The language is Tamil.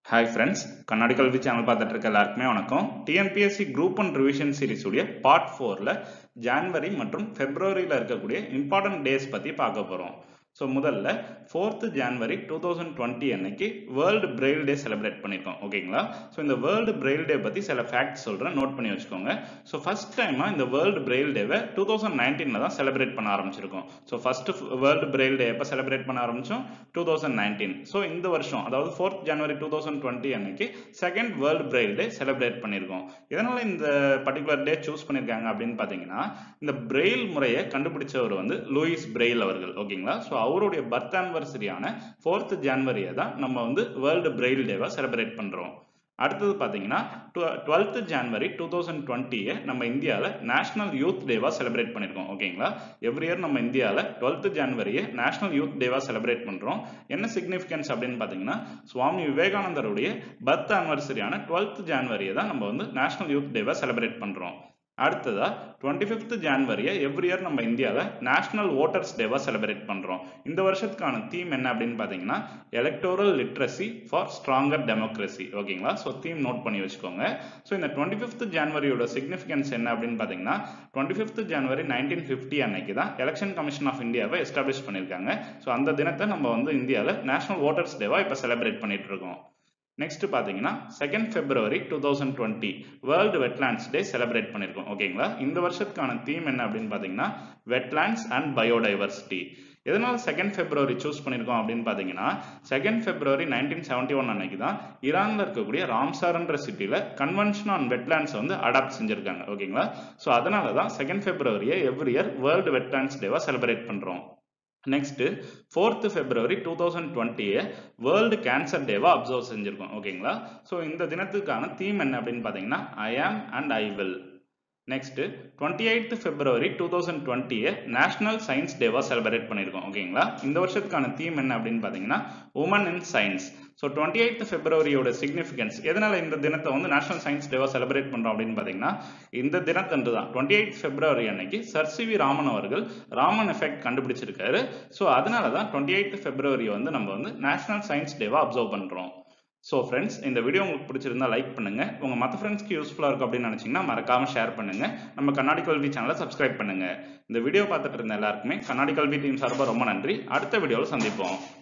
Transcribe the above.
ஹாய் ஃப்ரெண்ட்ஸ் கண்ணாடி கல்வி சேனல் பார்த்துட்டு இருக்க எல்லாருக்குமே வணக்கம் டிஎன்பிஎஸ்சி குரூப் அண்ட் ரிவிஷன் சீரிஸுடைய பார்ட் ஃபோரில் ஜான்வரி மற்றும் ஃபெப்ரவரியில் இருக்கக்கூடிய இம்பார்ட்டன்ட் டேஸ் பற்றி பார்க்க போகிறோம் ஸோ முதல்ல fourth January two thousand twenty அன்னைக்கு வேர்ல்டு பிரெயில் டே செலிப்ரேட் பண்ணியிருக்கோம் ஓகேங்களா ஸோ இந்த வேர்ல்டு பிரெயில் டே பற்றி சில ஃபேக்ட்ஸ் சொல்கிறேன் நோட் பண்ணி வச்சுக்கோங்க ஸோ ஃபர்ஸ்ட் டைமாக இந்த வேர்ல்டு பிரெயில் டேவை டூ தௌசண்ட் நைன்டீனில் தான் செலிப்ரேட் பண்ண ஆரம்பிச்சிருக்கோம் so first world braille day எப்போ செலிப்ரேட் பண்ண ஆரம்பிச்சோம் டூ தௌசண்ட் நைன்டீன் ஸோ இந்த வருஷம் அதாவது fourth January two thousand twenty அன்னைக்கு second world braille day celebrate பண்ணியிருக்கோம் இதனால் இந்த பர்டிகுலர் டே சூஸ் பண்ணியிருக்காங்க அப்படின்னு பார்த்தீங்கன்னா இந்த பிரெயில் முறையை கண்டுபிடிச்சவர் வந்து லூயிஸ் பிரெயில் அவர்கள் ஓகேங்களா ஸோ அவருடைய பர்த் ஆனிவர்சரியான ஃபோர்த் ஜான்வரியை தான் நம்ம வந்து வேர்ல்டு பிரெயில் டேவை செலிப்ரேட் பண்ணுறோம் அடுத்தது பார்த்தீங்கன்னா டுவெல்த் ஜான்வரி டூ தௌசண்ட் டுவெண்ட்டியை நம்ம இந்தியாவில் நேஷனல் யூத் டேவாக செலிப்ரேட் பண்ணியிருக்கோம் ஓகேங்களா எவ்ரி இயர் நம்ம இந்தியாவில் டுவெல்த் ஜான்வரியை நேஷனல் யூத் டேவாக செலிப்ரேட் பண்ணுறோம் என்ன சிக்னிஃபிகன்ஸ் அப்படின்னு பார்த்தீங்கன்னா சுவாமி விவேகானந்தருடைய பர்த் ஆனிவர்சரியான டுவெல்த் ஜான்வரியை தான் நம்ம வந்து நேஷனல் யூத் டேவாக செலிப்ரேட் பண்ணுறோம் அடுத்ததா டுவெண்ட்டி ஃபிஃப்த் ஜான்வரியை எவ்ரி இயர் நம்ம இந்தியாவில் நேஷனல் ஓட்டர்ஸ் டேவாக செலிப்ரேட் பண்ணுறோம் இந்த வருஷத்துக்கான தீம் என்ன அப்படின்னு பார்த்தீங்கன்னா electoral literacy for stronger democracy ஓகேங்களா ஸோ தீம் நோட் பண்ணி வச்சுக்கோங்க ஸோ இந்த டுவெண்ட்டி ஃபிஃப்த் ஜான்வரியோட சிக்னிஃபிகன்ஸ் என்ன அப்படின்னு பார்த்தீங்கன்னா twenty fifth January nineteen fifty அன்னைக்கு தான் எலெக்ஷன் கமிஷன் ஆஃப் இந்தியாவை எஸ்டாப்ளிஷ் பண்ணியிருக்காங்க ஸோ அந்த தினத்தை நம்ம வந்து இந்தியாவில் நேஷனல் ஓட்டர்ஸ் டேவாக இப்போ செலிப்ரேட் பண்ணிட்டு இருக்கோம் நெக்ஸ்ட் பார்த்தீங்கன்னா second February two thousand twenty world wetlands day celebrate பண்ணியிருக்கோம் ஓகேங்களா இந்த வருஷத்துக்கான தீம் என்ன அப்படின்னு பார்த்தீங்கன்னா வெட்லாண்ட்ஸ் அண்ட் பயோடைவர்சிட்டி எதனால செகண்ட் பிப்ரவரி சூஸ் பண்ணியிருக்கோம் அப்படின்னு பார்த்தீங்கன்னா second February nineteen seventy one அன்னைக்கு தான் ஈரானில் இருக்கக்கூடிய ராம்சார்ன்ற சிட்டியில் கன்வென்ஷன் ஆன் வெட்லாண்ட்ஸ் வந்து அடாப்ட் செஞ்சிருக்காங்க ஓகேங்களா ஸோ அதனால தான் செகண்ட் பிப்ரவரியை எவ்ரி இயர் வேர்ல்டு வெட்லாண்ட்ஸ் டேவாக செலிப்ரேட் பண்ணுறோம் next fourth February two thousand டுவெண்ட்டியை வேர்ல்டு கேன்சர் டேவாக அப்சர்வ் செஞ்சுருக்கோம் ஓகேங்களா ஸோ இந்த தினத்துக்கான தீம் என்ன அப்படின்னு பார்த்தீங்கன்னா I am and I will next twenty eighth February two thousand டுவெண்ட்டியை நேஷனல் சயின்ஸ் டேவாக செலிப்ரேட் பண்ணியிருக்கோம் ஓகேங்களா இந்த வருஷத்துக்கான தீம் என்ன அப்படின்னு பார்த்தீங்கன்னா women in science so twenty eighth பிப்ரவரியோட சிக்னிஃபிகன்ஸ் எதனால இந்த தினத்தை வந்து நேஷனல் சயின்ஸ் டேவாக செலிப்ரேட் பண்ணுறோம் அப்படின்னு பார்த்தீங்கன்னா இந்த தினத்தன்று தான் டுவெண்ட்டி எயிட் பிப்ரவரி அன்னைக்கு சர் சி வி ராமன் அவர்கள் ராமன் எஃபெக்ட் கண்டுபிடிச்சிருக்காரு ஸோ அதனால தான் டுவெண்ட்டி எயித் பிப்ரவரி வந்து நம்ம வந்து நேஷனல் சயின்ஸ் டேவாக அப்சர்வ் பண்ணுறோம் ஸோ ஃப்ரெண்ட்ஸ் இந்த வீடியோ உங்களுக்கு பிடிச்சிருந்தா லைக் பண்ணுங்க உங்க மற்ற ஃப்ரெண்ட்ஸ்க்கு யூஸ்ஃபுல்லாக இருக்கும் அப்படின்னு நினைச்சீங்கன்னா மறக்காம ஷேர் பண்ணுங்க நம்ம கண்ணாடி கல்வி சேனலை சப்ஸ்கிரைப் பண்ணுங்க இந்த வீடியோ பார்த்துட்டு இருந்த எல்லாருக்குமே கண்ணாடி கல்வி டீம் சார்பாக ரொம்ப நன்றி அடுத்த வீடியோவில் சந்திப்போம்